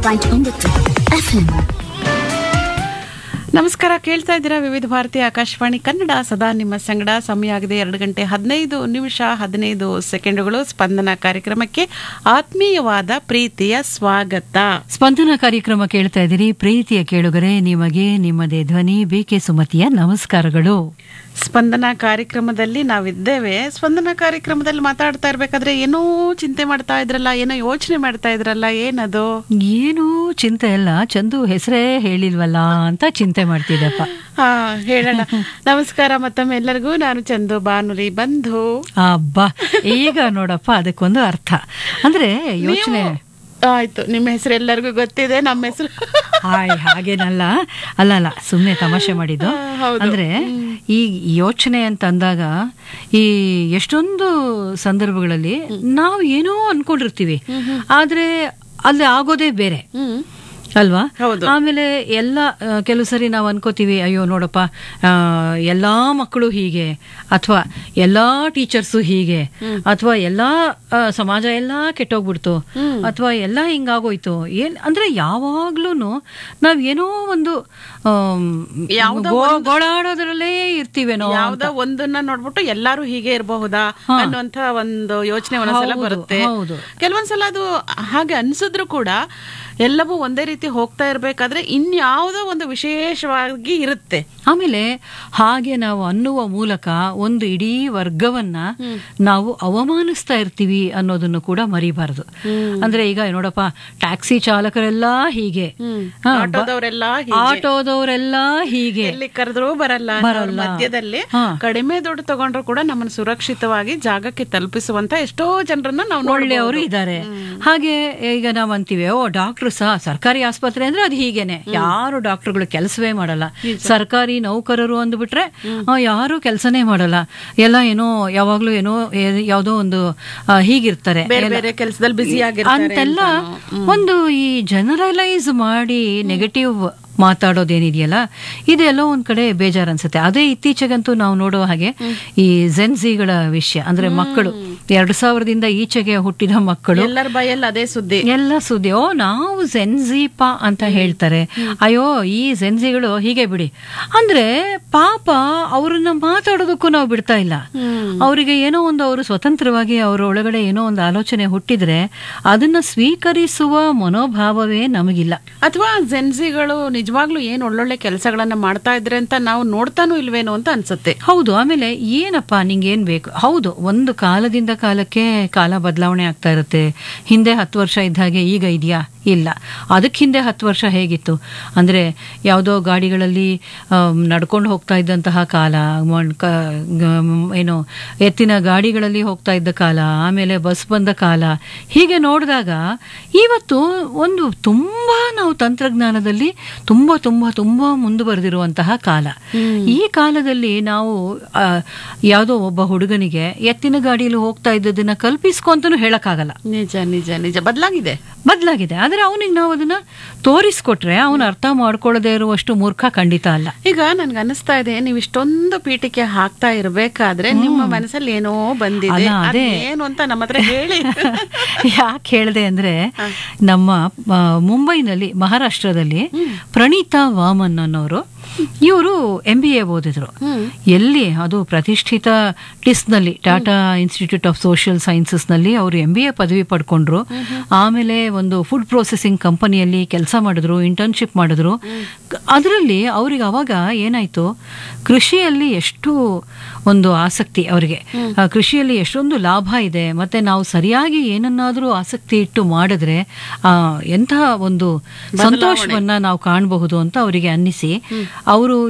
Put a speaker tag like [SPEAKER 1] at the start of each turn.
[SPEAKER 1] Point ಒಂಬತ್ತು FM
[SPEAKER 2] ನಮಸ್ಕಾರ ಕೇಳ್ತಾ ಇದ್ದೀರಾ ವಿವಿಧ ಭಾರತಿ ಆಕಾಶವಾಣಿ ಕನ್ನಡ ಸದಾ ನಿಮ್ಮ ಸಂಗಡ ಸಮಯ ಆಗಿದೆ ಎರಡು ಗಂಟೆ ಹದಿನೈದು ನಿಮಿಷ ಹದಿನೈದು ಸೆಕೆಂಡುಗಳು ಸ್ಪಂದನ ಕಾರ್ಯಕ್ರಮಕ್ಕೆ ಆತ್ಮೀಯವಾದ ಪ್ರೀತಿಯ ಸ್ವಾಗತ
[SPEAKER 3] ಸ್ಪಂದನ ಕಾರ್ಯಕ್ರಮ ಕೇಳ್ತಾ ಇದ್ದೀರಿ ಪ್ರೀತಿಯ ಕೇಳುಗರೆ ನಿಮಗೆ ನಿಮ್ಮದೇ ಧ್ವನಿ ಬಿಕೆ ಸುಮತಿಯ ನಮಸ್ಕಾರಗಳು
[SPEAKER 2] ಸ್ಪಂದನ ಕಾರ್ಯಕ್ರಮದಲ್ಲಿ ನಾವಿದ್ದೇವೆ ಸ್ಪಂದನ ಕಾರ್ಯಕ್ರಮದಲ್ಲಿ ಮಾತಾಡ್ತಾ ಇರ್ಬೇಕಾದ್ರೆ ಏನೋ ಚಿಂತೆ ಮಾಡ್ತಾ ಇದ್ರಲ್ಲ ಏನೋ ಯೋಚನೆ ಮಾಡ್ತಾ ಇದ್ರಲ್ಲ ಏನದು
[SPEAKER 3] ಏನೂ ಚಿಂತೆ ಇಲ್ಲ ಚಂದು ಹೆಸರೇ ಹೇಳಿಲ್ವಲ್ಲ ಅಂತ ಚಿಂತೆ ಮಾಡ್ತಿದ್ದಪ್ಪ
[SPEAKER 2] ಹಾ ಹೇಳೋಣ ನಮಸ್ಕಾರ ಮತ್ತೊಮ್ಮೆ ಎಲ್ಲರಿಗೂ ನಾನು ಚಂದು ಬಾನುಲಿ ಬಂಧು
[SPEAKER 3] ಅಬ್ಬಾ ಈಗ ನೋಡಪ್ಪ ಅದಕ್ಕೊಂದು ಅರ್ಥ ಅಂದ್ರೆ ಯೋಚನೆ
[SPEAKER 2] ನೀವು- ಆಯ್ತು ನಿಮ್ಮ ಹೆಸರು ಎಲ್ಲರಿಗೂ ಗೊತ್ತಿದೆ ನಮ್ಮ ಹೆಸರು
[SPEAKER 3] ಹಾಯ್ ಹಾಗೇನಲ್ಲ ಅಲ್ಲ ಅಲ್ಲ ಸುಮ್ಮನೆ ತಮಾಷೆ ಮಾಡಿದ್ದು
[SPEAKER 2] ಆ, ಹೌದು.
[SPEAKER 3] ಅಂದ್ರೆ ಈ ಯೋಚನೆ ಅಂತ ಅಂದಾಗ ಈ ಎಷ್ಟೊಂದು ಸಂದರ್ಭಗಳಲ್ಲಿ ನಾವು ಏನೋ ಅನ್ಕೊಂಡಿರ್ತೀವಿ ಆದ್ರೆ ಅಲ್ಲಿ ಆಗೋದೇ ಬೇರೆ
[SPEAKER 2] ಹ್ಮ್
[SPEAKER 3] ಅಲ್ವಾ
[SPEAKER 2] ಹೌದು.
[SPEAKER 3] ಆಮೇಲೆ ಎಲ್ಲ ಆ, ಕೆಲವು ಸರಿ ನಾವು ಅನ್ಕೋತೀವಿ ಅಯ್ಯೋ ನೋಡಪ್ಪ ಆ, ಎಲ್ಲಾ ಮಕ್ಕಳು ಹೀಗೆ ಅಥವಾ ಎಲ್ಲಾ ಟೀಚರ್ಸು ಹೀಗೆ ಅಥವಾ ಎಲ್ಲಾ ಆ, ಸಮಾಜ ಎಲ್ಲಾ ಕೆಟ್ಟೋಗ್ಬಿಡ್ತು ಅಥವಾ ಎಲ್ಲ ಹಿಂಗಾಗೋಯ್ತು ಏನ್ ಅಂದ್ರೆ ಯಾವಾಗ್ಲೂ ನಾವ್ ಏನೋ ಒಂದು ಆಮ್,
[SPEAKER 2] ಯಾವ್ದೋ
[SPEAKER 3] ಗೋ- ಗೋಳಾಡೋದ್ರಲ್ಲೇ ಇರ್ತೀವೇನೋ
[SPEAKER 2] ಯಾವ್ದೋ ಒಂದನ್ನ ನೋಡ್ಬಿಟ್ಟು ಎಲ್ಲಾರು ಹೀಗೆ ಇರಬಹುದಾ ಅನ್ನುವಂತ ಒಂದು ಯೋಚನೆ ಒಂದೊಂದ್ಸಲ
[SPEAKER 3] ಹೌದು,
[SPEAKER 2] ಬರುತ್ತೆ
[SPEAKER 3] ಹೌದು.
[SPEAKER 2] ಕೆಲವೊಂದ್ಸಲ ಅದು ಹಾಗೆ ಅನ್ಸಿದ್ರು ಕೂಡ ಎಲ್ಲವೂ ಒಂದೇ ರೀತಿ ಹೋಗ್ತಾ ಇರ್ಬೇಕಾದ್ರೆ ಇನ್ಯಾವುದೋ ಒಂದು ವಿಶೇಷವಾಗಿ ಇರುತ್ತೆ
[SPEAKER 3] ಆಮೇಲೆ ಹಾಗೆ ನಾವು ಅನ್ನುವ ಮೂಲಕ ಒಂದು ಇಡೀ ವರ್ಗವನ್ನ ನಾವು ಅವಮಾನಿಸ್ತಾ ಇರ್ತೀವಿ ಅನ್ನೋದನ್ನು ಕೂಡ ಮರಿಬಾರದು ಅಂದ್ರೆ ಈಗ ನೋಡಪ್ಪ ಟ್ಯಾಕ್ಸಿ ಚಾಲಕರೆಲ್ಲ ಹೀಗೆ ಹಾ, ಬ-
[SPEAKER 2] ಆಟೋದವರೆಲ್ಲ ಹೀಗೆ.
[SPEAKER 3] ಆಟೋದವರೆಲ್ಲ ಹೀಗೆ
[SPEAKER 2] ಎಲ್ಲಿ ಕರೆದ್ರೂ ಬರಲ್ಲ ಅನ್ನೋರ್ ಮಧ್ಯದಲ್ಲಿ
[SPEAKER 3] ಹಾ.
[SPEAKER 2] ಕಡಿಮೆ ದುಡ್ಡು ತಗೊಂಡ್ರು ಕೂಡ ನಮ್ಮನ್ನು ಸುರಕ್ಷಿತವಾಗಿ ಜಾಗಕ್ಕೆ ತಲುಪಿಸುವಂತ ಎಷ್ಟೋ ಜನರನ್ನ ನಾವು
[SPEAKER 3] ಒಳ್ಳೆಯವರು ಇದ್ದಾರೆ ಹಾಗೆ ಈಗ ನಾವ್ ಅಂತೀವಿ ಓ ಡಾಕ್ಟರ್ ಸಹ ಸರ್ಕಾರಿ ಆಸ್ಪತ್ರೆ ಅಂದ್ರೆ ಅದು ಹೀಗೇನೆ ಯಾರು ಡಾಕ್ಟರ್ಗಳು ಕೆಲಸವೇ ಮಾಡಲ್ಲ ಸರ್ಕಾರಿ ನೌಕರರು ಅಂದ್ಬಿಟ್ರೆ ಆ, ಯಾರು ಕೆಲಸನೇ ಮಾಡಲ್ಲ ಎಲ್ಲ ಏನೋ ಯಾವಾಗ್ಲೂ ಏನೋ ಏ- ಯಾವ್ದೋ ಒಂದು ಆ, ಹೀಗಿರ್ತಾರೆ
[SPEAKER 2] ಬೇರೆ
[SPEAKER 3] ಎಲ್ಲ-
[SPEAKER 2] ಬೇರೆ ಕೆಲಸದಲ್ಲಿ ಬ್ಯುಸಿ ಆಗಿರ್ತಾರೆ
[SPEAKER 3] ಅಂತೆಲ್ಲ ಒಂದು ಈ ಜನರಲೈಸ್ ಮಾಡಿ ನೆಗೆಟಿವ್ ಮಾತಾಡೋದೇನಿದೆಯಲ್ಲ ಇದೆಲ್ಲೋ ಒಂದ್ ಕಡೆ ಬೇಜಾರ್ ಅನ್ಸುತ್ತೆ ಅದೇ ಇತ್ತೀಚೆಗಂತೂ ನಾವು ನೋಡೋ ಹಾಗೆ ಈ ಜೆನ್ಸಿಗಳ ವಿಷಯ ಅಂದ್ರೆ ಮಕ್ಕಳು ಎರಡ್ ಸಾವಿರದಿಂದ ಈಚೆಗೆ ಹುಟ್ಟಿದ ಮಕ್ಕಳು
[SPEAKER 2] ಎಲ್ಲರ ಬಾಯಲ್ಲಿ ಅದೇ ಸುದ್ದಿ
[SPEAKER 3] ಎಲ್ಲ ಸುದ್ದಿ ಓ ನಾವು ಜೆನ್ಜಿಪಾ ಅಂತ ಹೇಳ್ತಾರೆ ಅಯ್ಯೋ ಈ ಜೆನ್ಜಿಗಳು ಹೀಗೆ ಬಿಡಿ ಅಂದ್ರೆ ಪಾಪ ಅವ್ರನ್ನ ಮಾತಾಡೋದಕ್ಕೂ ನಾವು ಬಿಡ್ತಾ ಇಲ್ಲ ಅವರಿಗೆ ಏನೋ ಒಂದು ಅವರು ಸ್ವತಂತ್ರವಾಗಿ ಅವರ ಒಳಗಡೆ ಏನೋ ಒಂದು ಆಲೋಚನೆ ಹುಟ್ಟಿದ್ರೆ ಅದನ್ನ ಸ್ವೀಕರಿಸುವ ಮನೋಭಾವವೇ ನಮಗಿಲ್ಲ
[SPEAKER 2] ಅಥವಾ ಜೆನ್ಸಿಗಳು ನಿಜವಾಗ್ಲೂ ಏನ್ ಒಳ್ಳೊಳ್ಳೆ ಕೆಲಸಗಳನ್ನ ಮಾಡ್ತಾ ಇದ್ರೆ ಅಂತ ನಾವು ನೋಡ್ತಾನೂ ಇಲ್ವೇನೋ ಅಂತ ಅನ್ಸುತ್ತೆ
[SPEAKER 3] ಹೌದು ಆಮೇಲೆ ಏನಪ್ಪ ನಿಂಗೆ ಏನ್ ಬೇಕು ಹೌದು ಒಂದು ಕಾಲದಿಂದ ಕಾಲಕ್ಕೆ ಕಾಲ ಬದಲಾವಣೆ ಆಗ್ತಾ ಇರುತ್ತೆ ಹಿಂದೆ ಹತ್ತು ವರ್ಷ ಇದ್ದ ಹಾಗೆ ಈಗ ಇದೆಯಾ ಇಲ್ಲ ಅದಕ್ಕೆ ಹಿಂದೆ ಹತ್ತು ವರ್ಷ ಹೇಗಿತ್ತು ಅಂದ್ರೆ ಯಾವುದೋ ಗಾಡಿಗಳಲ್ಲಿ ನಡ್ಕೊಂಡು ಹೋಗ್ತಾ ಇದ್ದಂತಹ ಕಾಲ ಮೊಣ್- ಕ- ಗ- ಏನು ಎತ್ತಿನ ಗಾಡಿಗಳಲ್ಲಿ ಹೋಗ್ತಾ ಇದ್ದ ಕಾಲ ಆಮೇಲೆ ಬಸ್ ಬಂದ ಕಾಲ ಹೀಗೆ ನೋಡಿದಾಗ ಇವತ್ತು ಒಂದು ತುಂಬಾ ನಾವು ತಂತ್ರಜ್ಞಾನದಲ್ಲಿ ತುಂಬಾ ತುಂಬಾ ತುಂಬಾ ಮುಂದುವರೆದಿರುವಂತಹ ಕಾಲ ಈ ಕಾಲದಲ್ಲಿ ನಾವು ಆ, ಯಾವುದೋ ಒಬ್ಬ ಹುಡುಗನಿಗೆ ಎತ್ತಿನ ಗಾಡಿಯಲ್ಲಿ ಹೋಗ್ತಾ ಇದ್ದದನ್ನ ಕಲ್ಪಿಸ್ಕೊಂತನೂ ಹೇಳಕ್ಕಾಗಲ್ಲ
[SPEAKER 2] ನಿಜ ನಿಜ ನಿಜ ಬದಲಾಗಿದೆ
[SPEAKER 3] ಬದಲಾಗಿದೆ ಆದ್ರೆ ಅವನಿಗೆ ನಾವು ಅದನ್ನ ತೋರಿಸ್ಕೊಟ್ರೆ ಅವನು ಅರ್ಥ ಮಾಡ್ಕೊಳ್ಳದೆ ಇರುವಷ್ಟು ಮೂರ್ಖ ಖಂಡಿತ ಅಲ್ಲ
[SPEAKER 2] ಈಗ ನನ್ಗೆ ಅನಿಸ್ತಾ ಇದೆ ನೀವು ಇಷ್ಟೊಂದು ಪೀಠಿಕೆ ಹಾಕ್ತಾ ಇರ್ಬೇಕಾದ್ರೆ ನಿಮ್ಮ ಮನಸ್ಸಲ್ಲಿ ಏನೋ ಬಂದಿದೆ
[SPEAKER 3] ಅಲ್ಲ, ಅದೇ.
[SPEAKER 2] ಏನು ಅಂತ ನಮ್ಮ ಹತ್ರ ಹೇಳಿ
[SPEAKER 3] ಯಾಕೆ ಹೇಳಿದೆ ಅಂದ್ರೆ ನಮ್ಮ ಆ, ಮುಂಬೈನಲ್ಲಿ ಮಹಾರಾಷ್ಟ್ರದಲ್ಲಿ ಪ್ರಣೀತಾ ವಾಮನ್ ಅನ್ನೋರು ಇವರು ಎಂ ಬಿ ಎ ಓದಿದ್ರು ಎಲ್ಲಿ ಅದು ಪ್ರತಿಷ್ಠಿತ ಟಿಸ್ನಲ್ಲಿ Tata institute of social sciences ನಲ್ಲಿ ಅವರು ಎಂ ಬಿ ಎ ಪದವಿ ಪಡ್ಕೊಂಡ್ರು ಆಮೇಲೆ ಒಂದು ಫುಡ್ ಪ್ರೊಸೆಸಿಂಗ್ ಕಂಪನಿಯಲ್ಲಿ ಕೆಲಸ ಮಾಡಿದ್ರು ಇಂಟರ್ನ್ಶಿಪ್ ಮಾಡಿದ್ರು ಅದರಲ್ಲಿ ಅವ್ರಿಗೆ ಅವಾಗ ಏನಾಯ್ತು ಕೃಷಿಯಲ್ಲಿ ಎಷ್ಟು ಒಂದು ಆಸಕ್ತಿ ಅವರಿಗೆ ಆ, ಕೃಷಿಯಲ್ಲಿ ಎಷ್ಟೊಂದು ಲಾಭ ಇದೆ ಮತ್ತೆ ನಾವು ಸರಿಯಾಗಿ ಏನನ್ನಾದರೂ ಆಸಕ್ತಿ ಇಟ್ಟು ಮಾಡಿದ್ರೆ ಆ ಎಂತಹ ಒಂದು ಸಂತೋಷವನ್ನ ನಾವು ಕಾಣಬಹುದು ಅಂತ ಅವರಿಗೆ ಅನ್ನಿಸಿ ಅವರು